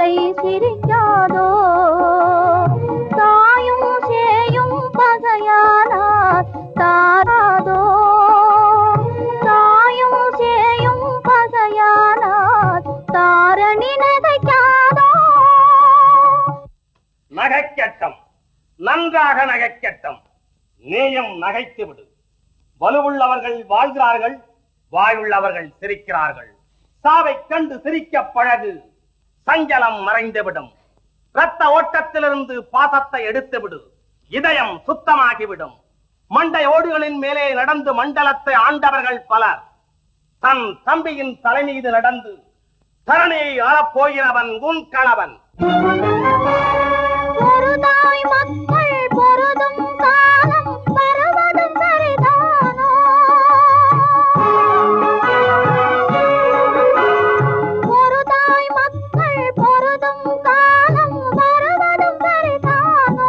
பிள்ளை சிரிக்காதோ தாயும் சேயும் பகையானார் தாராதோ தாயும் சேயும் பகையானார் தாரணி நகைக்காதோ நகைக்கட்டம் நன்றாக நகைக்கட்டம் நீயும் நகைத்து விடு வலுவுள்ளவர்கள் வாழ்கிறார்கள் வாயுள்ளவர்கள் சிரிக்கிறார்கள் சாவைக் கண்டு சிரிக்க பழகு சஞ்சலம் மறைந்துவிடும் இரத்த ஓட்டத்திலிருந்து பாசத்தை எடுத்துவிடு இதயம் சுத்தமாகிவிடும் மண்டை ஓடுகளின் மேலே நடந்து மண்டலத்தை ஆண்டவர்கள் பலர் தன் தம்பியின் தலைமீது நடந்து தரணியை ஆளப்போகிறவன் உன் கணவன் ஒரு தாய் மக்கள் பொருதும் காலம் வருவதும் சரிதானோ ஒரு தாய் மக்கள் பொருதும் காலம் வருவதும் சரிதானோ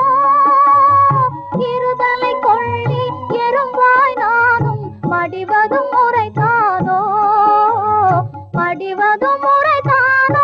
இருதலை கொள்ளி எறும்பாய் நானும் மடிவதும் முறைதானோ மடிவதும் முறைதானோ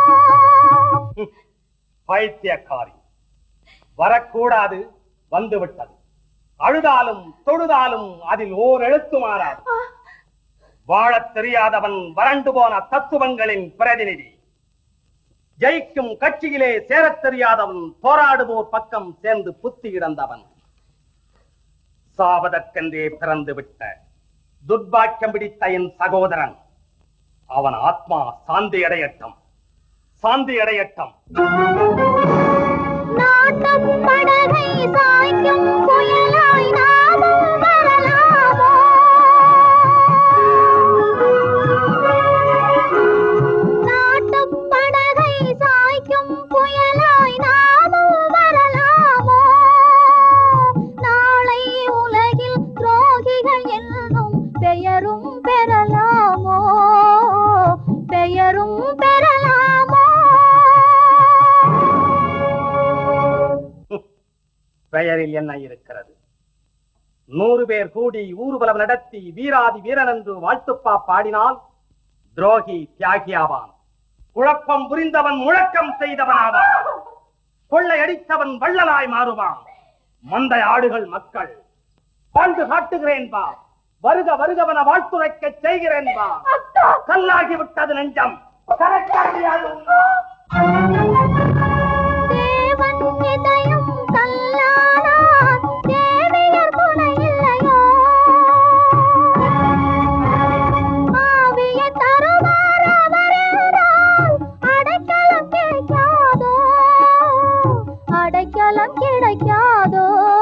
பைத்தியக்காரி வரக்கூடாது வந்துவிட்டது அழுதாலும் தொழுதாலும் அதில் ஓர் எழுத்து மாறாது வாழத் தெரியாதவன் வறண்டு போன தத்துவங்களின் பிரதிநிதி ஜெயிக்கும் கட்சியிலே சேரத் தெரியாதவன் போராடுவோர் பக்கம் சேர்ந்து புத்தி இழந்தவன் சாவதற்கென்றே பிறந்து விட்ட துர்பாக்கியம் பிடித்த என் சகோதரன் அவன் ஆத்மா சாந்தி அடையட்டும் சாந்தி அடையட்டும் நாட்டுப் படகை சாய்க்கும் புயலாய் நாமும் வரலாமோ? நாட்டுப் படகை சாய்க்கும் புயலாய் நாமும் வரலாமோ? நாளை உலகில் துரோகிகள் என்னும் பெயரும் பெறலாமோ பெயரும் பெறலாமோ பெயரில் என்ன இருக்கிறது நூறு பேர் கூடி ஊர்வலம் நடத்தி வீராதி வீரன் என்று வாழ்த்துப்பா பாடினால் துரோகி தியாகியாவான் குழப்பம் புரிந்தவன் முழக்கம் செய்தவன் ஆவான் கொள்ளையடித்தவன் வள்ளலாய் மாறுவான் மந்தை ஆடுகள் மக்கள் பாண்டு காட்டுகிறேன் பா வருக வருகவன வாழ்த்துரைக்க செய்கிறேன் பா கல்லாகி விட்டது நெஞ்சம் கரைக்காடியாது தேவன் இதயம் கல்லானார் தேவியர் துணை இல்லையோ ஆவியை தருவார் அவரென்றால் அடைக்கலம் கிடைக்காதோ அடைக்கலம் கிடைக்காதோ